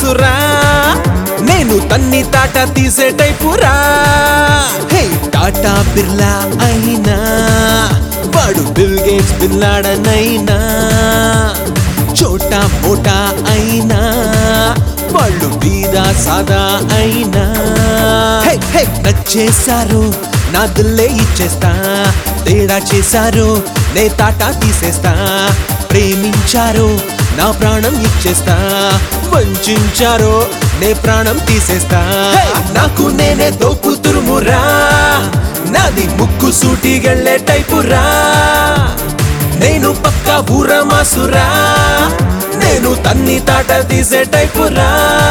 మాసురా నేను తన్ని తాట తీసే టైపురా హే టాటా బిర్లా అయినా వాడు బిల్ గేట్స్ బిల్లాడనైనా చోటా మోటా అయినా వాళ్ళు బీదా సాదా అయినా హే హే నచ్చేశారు నా దిల్లే ఇచ్చేస్తా తేడా చేశారు నే తాటా తీసేస్తా ప్రేమించారు నా ప్రాణం ఇచ్చేస్తా వంచారు నే ప్రాణం తీసేస్తా హే! నాకు నేనే దోపుతురుమురా నాది ముక్కు సూటిగెళ్ళే టైపురా నేను పక్క ఊర మాసురా నేను తన్ని తాట తీసే టైపురా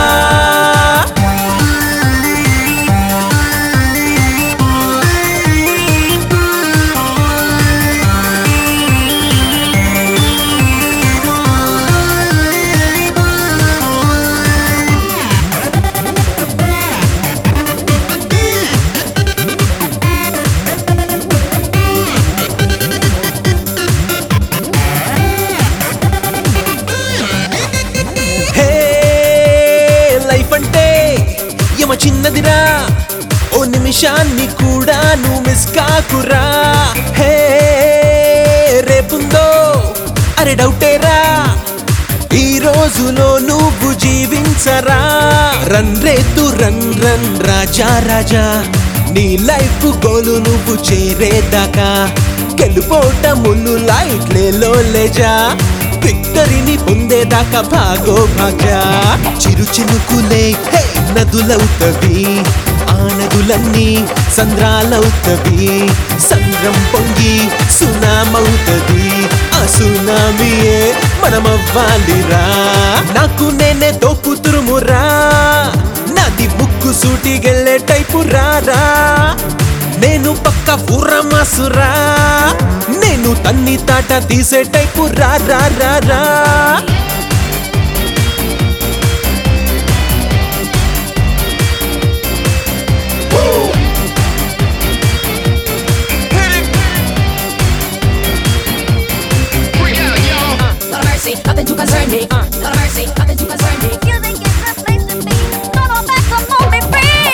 హే లైఫ్ అంటే యమ చిన్నదిరా ఓ నిమిషాన్ని కూడా నువ్వు మిస్ కాకురా హే రేపుందో అరే డౌటేరా ఈ రోజులో నువ్వు జీవించరా రన్ రేతు రన్ రన్ రాజా రాజా నీ లైఫ్ గోలు నువ్వు చేరేదాకా గెలుపోట ముళ్ళు లైట్లేలో లేజా విక్టరీని పొందేదాకా భాగో భాగ్యా చిరు చినుకులే హే నదులవుతవి ఆ నదులన్నీ సంద్రాలవుతవి సంద్రం పొంగి సునామవుతది ఆ సునామీయే మనమవ్వాలిరా నాకు నేనే దోపుతురుమురా నాది ముక్కు సూటిగెళ్ళే టైపు రారా నేను పక్క ఊర మాసురా నేను తన్ని తాట తీసే టైపు రా రా రా రా Bring out, y'all. Not a mercy, nothing to concern me. Uh, not a mercy, nothing to concern me. You think it's the place to be? Come on back, come on, be free.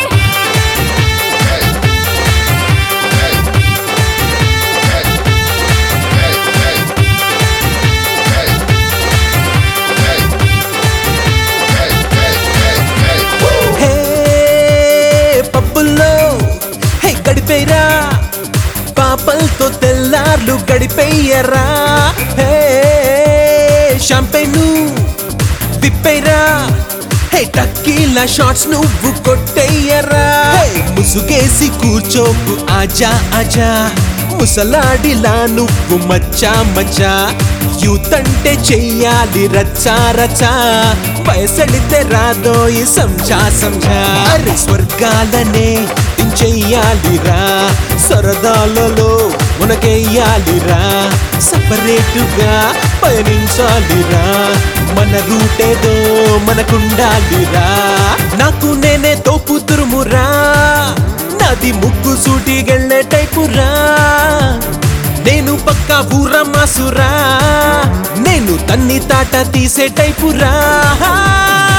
హే పబ్బుల్లో హే గడిపేరా పాపలతో తెల్లార్లు గడిపేయరా హే షాంపెను విప్పేరా హే టక్కీల shots నువ్వు కొట్టేయరా హే ముసుగేసి కూర్చోకు ఆజా ఆజా ముసలాడిలా నువ్వు మచ్చా మచ్చా youth అంటే చెయ్యాలి రచ్చా రచ్చా వయసడితే రాదో ఈ సంజా సంజా అరే స్వర్గాలనే చెయ్యాలిరా సరదాలలో మనకెయ్యాలిరా సపరేటుగా పయనించాలిరా మన రూటేదో మనకుండాలిరా నాకు నేనే తోపుతురుమురా నాది ముగ్గు సూటిగెళ్ళే టైపురా నేను పక్క ఊర మాసురా నేను తన్ని తాట తీసే టైపురా